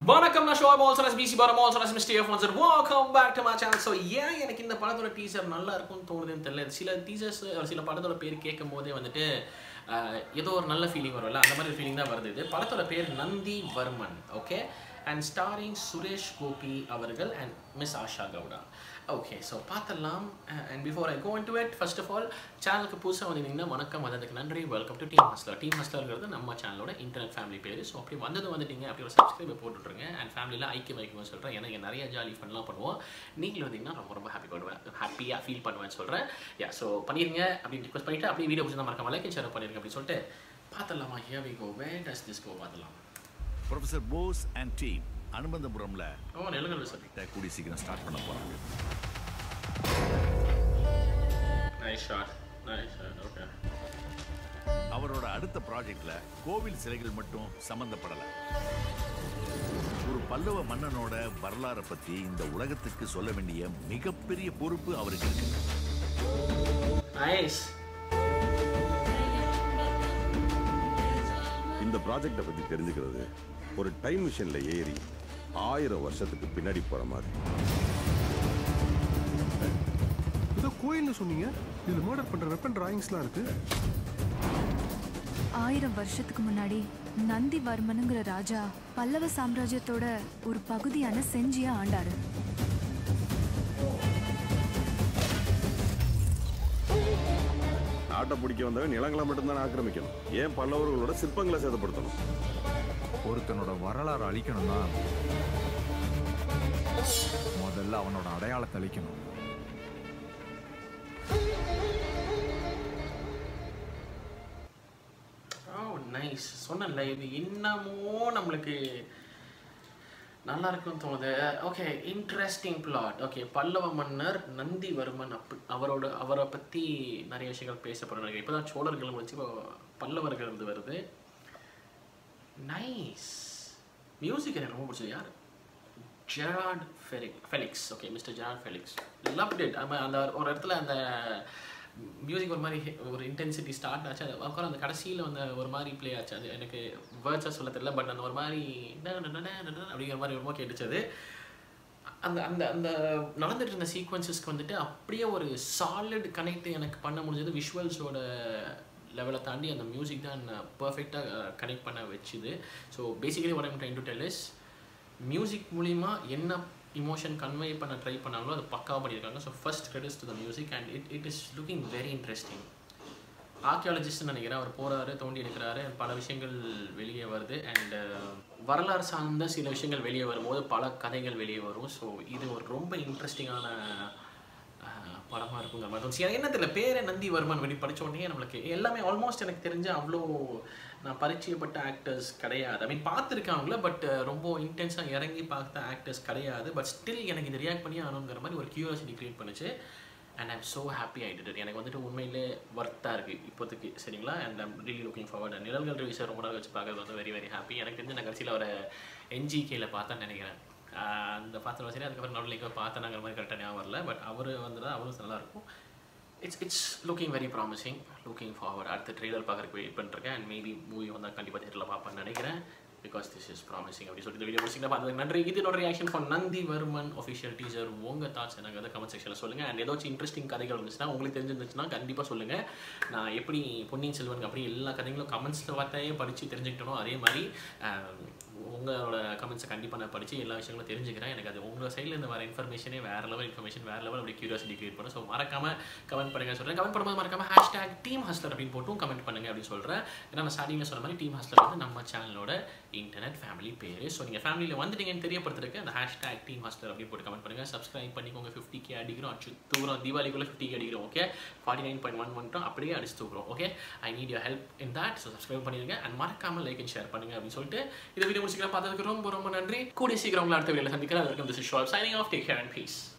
வணக்கம் நான் ஷோப் ஆல்சோ பிசி பாரம் ஆல்சோ மிஸ்டர் எஃப் ஒன்சர் welcome back to my channel so ஏன் எனக்கு இந்த படத்தோட டீசர் நல்லா இருக்கும்னு தோணுதுன்னு தெரியல சில டீசர்ஸ் சில படத்தோட பேர் கேட்கும் போதே வந்துட்டு ஆஹ், ஏதோ ஒரு நல்ல ஃபீலிங் வரும்ல அந்த மாதிரி ஃபீலிங் தான் வருது இது படத்தோட பேர் Nandhi Varman okay and starring Suresh Gopi அவர்கள் and miss Asha Gowda okay so பார்த்துடலாம் and before I go into it first of all சேனலுக்கு புதுசாக வந்திருந்தீங்கன்னா வணக்கம் வந்ததுக்கு நன்றி welcome to Team Hustler Team ஹஸ்லருங்கிறது நம்ம சேனலோட இன்டர்நெட் ஃபேமிலி பேர் ஸோ அப்படி வந்தது வந்துட்டீங்க அப்படி ஒரு சப்ஸ்கிரைபை போட்டுட்ருங்க அண்ட் ஃபேமிலியில் ஐக்கியம் ஐக்கியம் சொல்கிறேன் ஏன்னா இங்க நிறைய ஜாலி ஃபன்லாம் பண்ணுவோம் நீங்களும் வந்தீங்கன்னா ரொம்ப ரொம்ப ஹாப்பி பண்ணுவேன் ஹாப்பியாக ஃபீல் பண்ணுவேன்னு சொல்கிறேன் யா ஸோ பண்ணிடுங்க அப்படின்னு ரிக்வஸ்ட் பண்ணிவிட்டு அப்படியே வீடியோ பிடிச்சா மறக்காம லைக் ஷேர் பண்ணிருங்க அப்படின்னு சொல்லிட்டு பார்த்துடலாமா here we go way does this go பார்த்துலாம் ப்ரொஃபசர் போஸ் அண்ட் டீம் அனுபந்தபுரம்ல ஓ நெல்லுங்கள் சார் கூடி சீக்கிரம் ஸ்டார்ட் பண்ண போறாங்க nice shot nice shot okay அவரோட அடுத்த ப்ராஜெக்ட்ல கோவில் சிலைகள் மட்டும் சம்பந்தப்படல ஒரு பல்லவ மன்னனோட வரலாறை பத்தி இந்த உலகத்துக்கு சொல்ல வேண்டிய மிகப்பெரிய பொறுப்பு அவருக்கு இருக்கு நைஸ் இந்த ப்ராஜெக்டை பத்தி தெரிஞ்சுக்கிறது ஒரு டைம் மிஷின்ல ஏறி ஆயிரம் வருஷத்துக்கு பின்னாடி போற மாதிரி ஏதோ கோயில்னு சொன்னீங்க இதுல மர்டர் பண்ற வெப்பன் டிராயிங்ஸ்லாம் இருக்கு ஆயிரம் வருஷத்துக்கு முன்னாடி நந்திவர்மனுங்கிற ராஜா பல்லவ சாம்ராஜ்யத்தோட ஒரு பகுதியான செஞ்சிய ஆண்டாரு நாட்டை பிடிக்க வந்தவன் நிலங்களை மட்டும்தான் ஆக்கிரமிக்கணும் ஏன் பல்லவர்களோட சிற்பங்களை சேதப்படுத்தணும் ஒருத்தனோட வரலாறு அழிக்கணும்னா முதல்ல அவனோட அடையாளத்தை அழிக்கணும் ஓ நைஸ் சொன்னேன்ல இது இன்னமும் நம்மளுக்கு நல்லா இருக்கும்னு தோணுது okay interesting plot okay Pallava மன்னர் நந்திவர்மன் அப் அவரோட அவரை பற்றி நிறைய விஷயங்கள் பேசப்படுறாங்க இப்போ தான் சோழர்கள் வச்சு இப்போ பல்லவர்கள் இது வருது நைஸ் மியூசிக் எனக்கு ரொம்ப பிடிச்சது யார் Gerard Felix Felix okay mister Gerard Felix love it அந்த ஒரு இடத்துல அந்த மியூசிக் ஒரு மாதிரி ஒரு இன்டென்சிட்டி ஸ்டார்ட் ஆச்சு அது அப்புறம் அந்த கடைசியில் வந்து ஒரு மாதிரி ப்ளே ஆச்சு அது எனக்கு வேர்ட்ஸாக சொல்ல தெரியல பட் அந்த ஒரு மாதிரி ந, ந, ந, ந, ந, ந அப்படிங்கிற மாதிரி ரொம்ப கேட்டுச்சது அந்த அந்த அந்த நடந்துட்டு இருந்த சீக்வன்சஸ்க்கு வந்துட்டு அப்படியே ஒரு சாலிட் கனெக்ட் எனக்கு பண்ண முடிஞ்சது விஷுவல்ஸோட லெவலை தாண்டி அந்த மியூசிக் தான் பர்ஃபெக்டாக கனெக்ட் பண்ண வச்சுது so basically what I'm trying to tell is music மூலிமா என்ன இமோஷன் கன்வே பண்ண ட்ரை பண்ணாங்களோ அது பக்காவாக பண்ணியிருக்காங்க so first credits to the music and it it is looking very interesting ஆர்கியாலஜிஸ்ட்னு நினைக்கிறேன் அவர் போகிறாரு தோண்டி எடுக்கிறாரு பல விஷயங்கள் வெளியே வருது அண்ட் வரலாறு சார்ந்த சில விஷயங்கள் வெளியே வரும்போது பல கதைகள் வெளியே வரும் ஸோ இது ஒரு ரொம்ப இன்ட்ரெஸ்டிங்கான படமாக இருக்குங்கிற மாதிரி தோணுச்சு எனக்கு என்ன தெரியல பேரை நந்திவர்மன் வெளி படிச்ச உடனே நம்மளுக்கு எல்லாமே ஆல்மோஸ்ட் எனக்கு தெரிஞ்ச அவ்வளோ நான் பரிச்சயப்பட்ட ஆக்டர்ஸ் கிடையாது ஐ மீன் பார்த்துருக்காங்கள பட் ரொம்ப இன்டென்ஸாக இறங்கி பார்த்த ஆக்டர்ஸ் கிடையாது பட் ஸ்டில் எனக்கு இது ரியாக்ட் பண்ணி ஆகணுங்கிற மாதிரி ஒரு கியூரியாசிட்டி க்ரியேட் பண்ணுச்சு அண்ட் ஐம் ஸோ ஹாப்பி ஆகிட்டு எனக்கு வந்துட்டு உண்மையிலே ஒர்த்தாக இருக்குது இப்போதைக்கு சரிங்களா and I'm really looking forward நிழல்கள் ரிவிசர் ரொம்ப நாள் வச்சு பார்க்கறது வந்து வெரி வெரி ஹாப்பி எனக்கு தெரிஞ்சு நான் கடைசியில் ஒரு என்ஜிகேல பார்த்தேன்னு நினைக்கிறேன் ஆஹ் அந்த பார்த்து சரி அதுக்கப்புறம் நடுவில் எங்கே பார்த்தேனாங்கிற மாதிரி கரெக்டாக ஞாபகம் வரல பட் அவர் வந்து தான் அவரும் நல்லா இருக்கும் it's it's looking very promising looking forward அடுத்த ட்ரெய்லர் பார்க்குறதுக்கு வெயிட் பண்ணிருக்கேன் அண்ட் மேபி மூவி வந்தால் கண்டிப்பாக தேட்டரில் பார்ப்பேன்னு நினைக்கிறேன் பிகாஸ் திஸ் இஸ் ப்ராமிசிங் அப்படி சொல்லிட்டு வீடியோ முடிச்சிங்கன்னா பார்த்ததுக்கு நன்றி இது என்னோட reaction for Nandhi Varman official teacher உங்கள் தாட்ஸ் எனக்கு வந்து கமெண்ட் செக்ஷனில் சொல்லுங்கள் அண்ட் ஏதாச்சும் இன்ட்ரெஸ்டிங் கதைகள் இருந்துச்சுன்னா உங்களுக்கு தெரிஞ்சிருந்துச்சுன்னா கண்டிப்பாக சொல்லுங்கள் நான் எப்படி பொன்னியின் செல்வன் அப்படி எல்லா கதைகளும் கமெண்ட்ஸில் பார்த்தாயே படித்து தெரிஞ்சுக்கிட்டனோ அதே மாதிரி ஆஹ், உங்களோட கமெண்ட்ஸை கண்டிப்பாக நான் படித்து எல்லா விஷயங்களும் தெரிஞ்சுக்கிறேன் எனக்கு அது உங்கள் சைட்லேருந்து வர இன்ஃபர்மேஷனே வேறு லெவல் இன்ஃபர்மேஷன் வேறு லெவல் அப்படி கியூரியாசிட்டி கிரியேட் பண்ணும் ஸோ மறக்காமல் கமெண்ட் பண்ணுங்க சொல்கிறேன் கமெண்ட் பண்ணும்போது மறக்காம ஹேஷ்டாக் டீம் ஹஸ்லர் அப்படின்னு போட்டும் கமெண்ட் பண்ணுங்க அப்படின்னு சொல்கிறேன் ஏன்னா நான் ஸ்டார்டிங்கில் சொன்ன மாதிரி டீம் ஹஸ்லர் வந்து நம்ம சேனலோட இன்டர்நெட் ஃபேமிலி பேர் ஸோ நீங்கள் ஃபேமிலியில் வந்துட்டீங்கன்னு தெரியப்படுத்துறதுக்கு அந்த ஹேஷ்டாக் டீம் ஹஸ்லர் அப்படின்னு போட்டு கமெண்ட் பண்ணுங்கள் சப்ஸ்கிரைப் பண்ணிக்கோங்க ஃபிஃப்டி கே அடிக்கிறோம் அச்சு தூரம் தீபாவளிக்குள்ளே ஃபிஃப்டி கே அடிக்கிறோம் okay forty nine point one மட்டும் அப்படியே அடிச்சு தூக்குறோம் okay I need your help in that so subscribe பண்ணிடுங்க அண்ட் மறக்காமல் லைக் அண்ட் ஷேர் பண்ணுங்க அப்படின்னு சொல்லிட்டு இந்த வீடியோ முடிச்சுக்கலாம் பார்த்ததுக்கு ரொம்ப ரொம்ப நன்றி கூடிய சீக்கிரம் உங்களை அடுத்த வீடியோவில் சந்திக்கிறேன் அதுக்கு திஸ் இஸ் ஷாப் signing off take care and piece